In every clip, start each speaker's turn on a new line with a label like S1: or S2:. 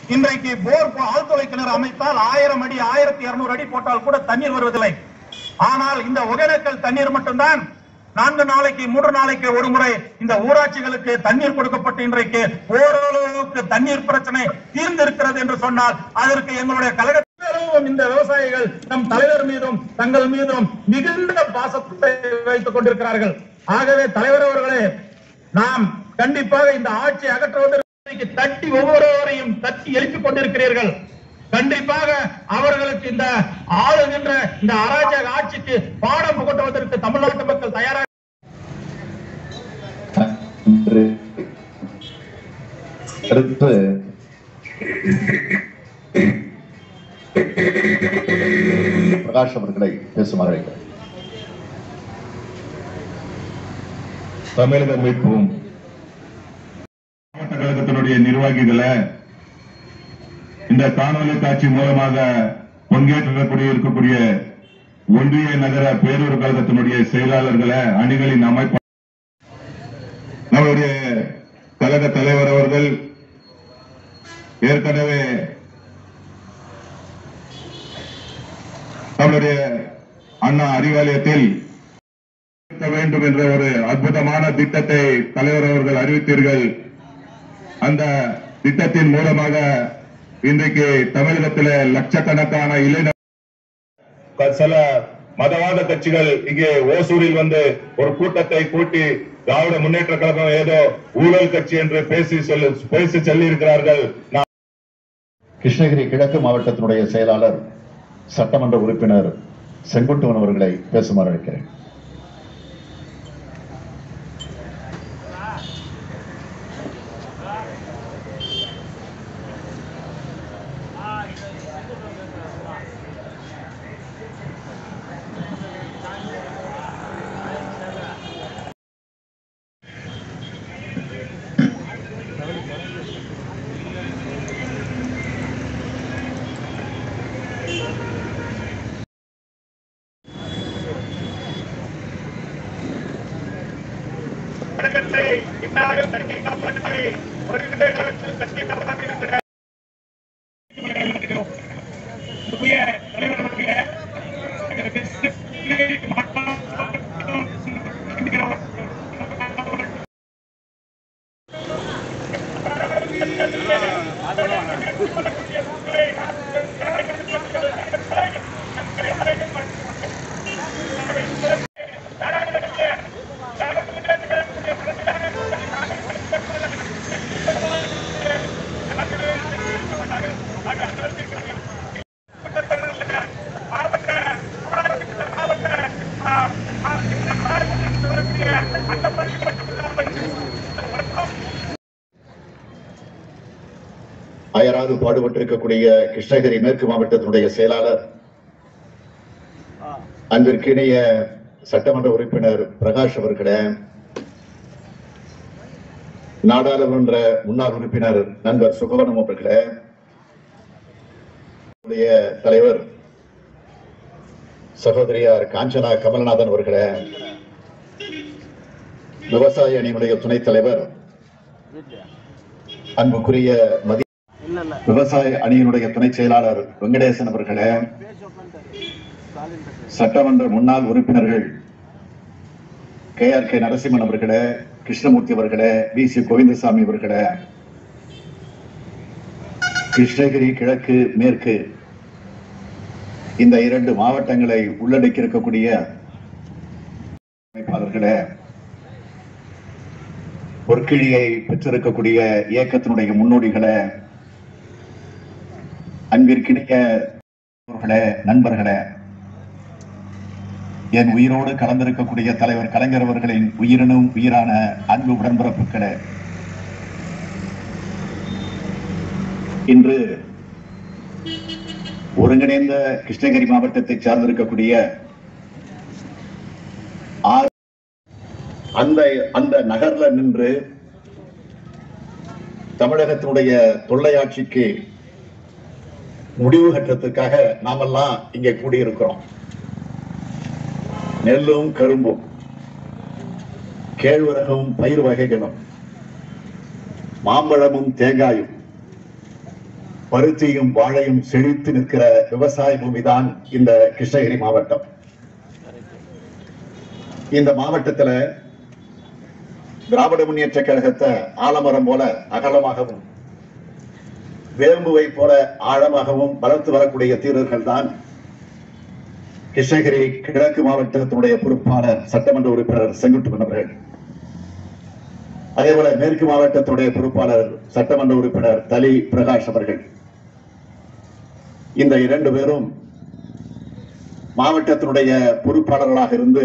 S1: இன்றைக்கு போர் போ- ஆழ்துளை கிணறு அமைத்தால் ஆயிரம் அடி ஆயிரத்தி இருநூறு அடி போட்டால் கூட தண்ணீர் வருவதில்லை ஆனால் இந்த ஒகேனக்கல் தண்ணீர் மட்டும்தான் நான்கு நாளைக்கு மூன்று நாளைக்கு ஒரு முறை இந்த ஊராட்சிகளுக்கு தண்ணீர் கொடுக்கப்பட்டு இன்றைக்கு ஓரளவுக்கு தண்ணீர் பிரச்சனை தீர்ந்திருக்கிறது என்று சொன்னால் அதற்கு எங்களுடைய கழக இந்த விவசாயிகள் நம் தலைவர் மீதும் தங்கள் மீதும் மிகுந்த பாசத்தை வைத்துக் கொண்டிருக்கிறார்கள் ஆகவே தலைவர் அவர்களே நாம் கண்டிப்பாக இந்த ஆட்சி அகற்றுவதற்கு தட்டி ஒவ்வொருவரையும் தட்டி எழுப்பிக் கொண்டிருக்கிறீர்கள் கண்டிப்பாக அவர்களுக்கு இந்த ஆளுகின்ற இந்த அராஜக ஆட்சிக்கு பாடம் புகட்டுவதற்கு தமிழ்நாட்டு மக்கள் தயாராக
S2: என்று அடுத்து பிரகாஷ் அவர்களை பேசுமாறு அழைக்கிறேன்.
S3: தமிழக மீட்பும் மாவட்ட கழகத்தினுடைய நிர்வாகிகளை இந்த காணொலி காட்சி மூலமாக பங்கேற்றக்கூடிய இருக்கக்கூடிய ஒன்றிய நகர பேரூர் கழகத்தினுடைய செயலாளர்களை அணிகளின் அமைப்பு நம்முடைய கழக தலைவர் அவர்கள் ஏற்கனவே நம்முடைய அண்ணா அறிவாலயத்தில் இருக்க வேண்டும் என்ற ஒரு அற்புதமான திட்டத்தை தலைவர் அவர்கள் அறிவித்தீர்கள் அந்த திட்டத்தின் மூலமாக இன்றைக்கு தமிழகத்தில் லட்சக்கணக்கான இளைஞர் சில மதவாத கட்சிகள் இங்கே ஓசூரில் வந்து ஒரு கூட்டத்தை கூட்டி திராவிட முன்னேற்ற கழகம் ஏதோ ஊழல் கட்சி என்று பேசி சொல்லி பேசி சொல்லி இருக்கிறார்கள் நான்
S2: கிருஷ்ணகிரி கிழக்கு மாவட்டத்தினுடைய செயலாளர் சட்டமன்ற உறுப்பினர் செங்குட்டுவன் அவர்களை பேசுமாறு அழைக்கிறேன் அயராது பாடுபட்டிருக்கக்கூடிய கிருஷ்ணகிரி மேற்கு மாவட்டத்தினுடைய செயலாளர் அன்பிற்கிணைய சட்டமன்ற உறுப்பினர் பிரகாஷ் அவர்களே நாடாளுமன்ற முன்னாள் உறுப்பினர் நண்பர் சுகவனம் அவர்களே நம்முடைய தலைவர் சகோதரியார் காஞ்சனா கமல்நாதன் அவர்களே விவசாய அணியினுடைய துணைத் தலைவர் அன்புக்குரிய மதி விவசாய அணியினுடைய துணை செயலாளர் வெங்கடேசன் அவர்களே சட்டமன்ற முன்னாள் உறுப்பினர்கள் கே ஆர் கே நரசிம்மன் அவர்களே கிருஷ்ணமூர்த்தி அவர்களே வி சி கோவிந்தசாமி அவர்களே கிருஷ்ணகிரி கிழக்கு மேற்கு இந்த இரண்டு மாவட்டங்களை உள்ளடக்கி இருக்கக்கூடிய அமைப்பாளர்களே பொற்கிழியை பெற்றிருக்கக்கூடிய இயக்கத்தினுடைய முன்னோடிகளை அன்பிற்கினிய அவர்களே, நண்பர்களே என் உயிரோடு கலந்திருக்கக்கூடிய தலைவர் கலைஞர் அவர்களின் உயிரினும் உயிரான அன்பு உடன்பிறப்புகளே இன்று ஒருங்கிணைந்த கிருஷ்ணகிரி மாவட்டத்தை சார்ந்திருக்கக்கூடிய ஆறு அந்த அந்த நகர்ல நின்று தமிழகத்தினுடைய தொல்லையாட்சிக்கு முடிவு கட்டுறதுக்காக நாமெல்லாம் இங்கே கூடியிருக்கிறோம் நெல்லும் கரும்பும் கேழ்வரகும் பயிர் வகைகளும் மாம்பழமும் தேங்காயும் பருத்தியும் வாழையும் செழித்து நிற்கிற விவசாய பூமிதான் இந்த கிருஷ்ணகிரி மாவட்டம் இந்த மாவட்டத்துல திராவிட முன்னேற்ற கழகத்தை ஆலமரம் போல அகலமாகவும் வேம்புவை போல ஆழமாகவும் வளர்த்து வரக்கூடிய தீரர்கள் தான் கிருஷ்ணகிரி கிழக்கு மாவட்டத்தினுடைய பொறுப்பாளர் சட்டமன்ற உறுப்பினர் செங்குட்டுவன் அவர்கள் அதேபோல மேற்கு மாவட்டத்துடைய பொறுப்பாளர் சட்டமன்ற உறுப்பினர் தலி பிரகாஷ் அவர்கள் இந்த இரண்டு பேரும் மாவட்டத்தினுடைய பொறுப்பாளர்களாக இருந்து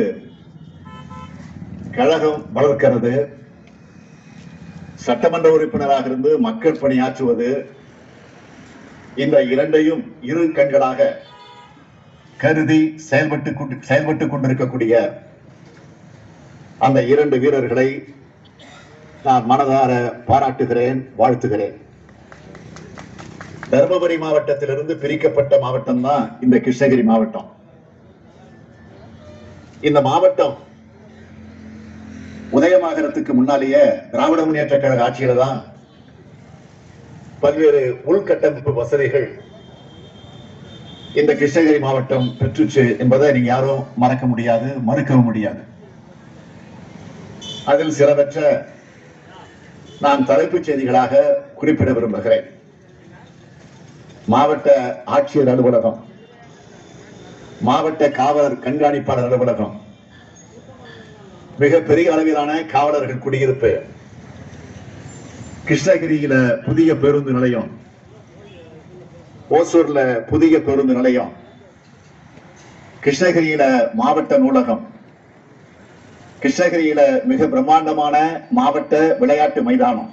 S2: கழகம் வளர்க்கிறது சட்டமன்ற உறுப்பினராக இருந்து மக்கள் பணியாற்றுவது இந்த இரண்டையும் இரு கண்களாக கருதி செயல்பட்டு கொண்டு செயல்பட்டுக் கொண்டிருக்கக்கூடிய அந்த இரண்டு வீரர்களை நான் மனதார பாராட்டுகிறேன் வாழ்த்துகிறேன் தருமபுரி மாவட்டத்திலிருந்து பிரிக்கப்பட்ட மாவட்டம் தான் இந்த கிருஷ்ணகிரி மாவட்டம் இந்த மாவட்டம் உதயமாகறதுக்கு முன்னாலேயே திராவிட முன்னேற்ற கழக ஆட்சியில தான் பல்வேறு உள்கட்டமைப்பு வசதிகள் இந்த கிருஷ்ணகிரி மாவட்டம் பெற்றுச்சு என்பதை நீங்க யாரும் மறக்க முடியாது மறுக்கவும் முடியாது அதில் சிலவற்ற நான் தலைப்புச் செய்திகளாக குறிப்பிட விரும்புகிறேன் மாவட்ட ஆட்சியர் அலுவலகம் மாவட்ட காவலர் கண்காணிப்பாளர் அலுவலகம் மிக பெரிய அளவிலான காவலர்கள் குடியிருப்பு கிருஷ்ணகிரியில புதிய பேருந்து நிலையம் ஓசூர்ல புதிய பேருந்து நிலையம் கிருஷ்ணகிரியில மாவட்ட நூலகம் கிருஷ்ணகிரியில மிக பிரம்மாண்டமான மாவட்ட விளையாட்டு மைதானம்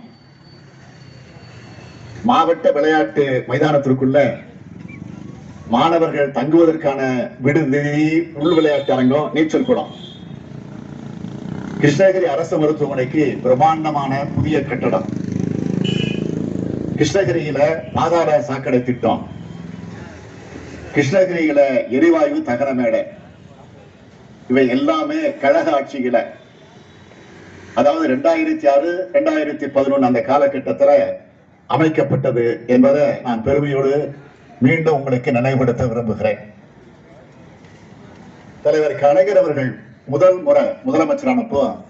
S2: மாவட்ட விளையாட்டு மைதானத்திற்குள்ள மாணவர்கள் தங்குவதற்கான விடுதி உள் விளையாட்டு அரங்கம் நீச்சல் குளம் கிருஷ்ணகிரி அரசு மருத்துவமனைக்கு பிரம்மாண்டமான புதிய கட்டடம் கிருஷ்ணகிரியில பாதாள சாக்கடை திட்டம் கிருஷ்ணகிரியில எரிவாயு தகர மேடை இவை எல்லாமே கழக ஆட்சியில அதாவது ரெண்டாயிரத்தி ஆறு ரெண்டாயிரத்தி பதினொன்னு அந்த காலகட்டத்துல அமைக்கப்பட்டது என்பதை நான் பெருமையோடு மீண்டும் உங்களுக்கு நினைவுபடுத்த விரும்புகிறேன் தலைவர் கலைஞர் அவர்கள் முதல் முறை முதலமைச்சரானப்போ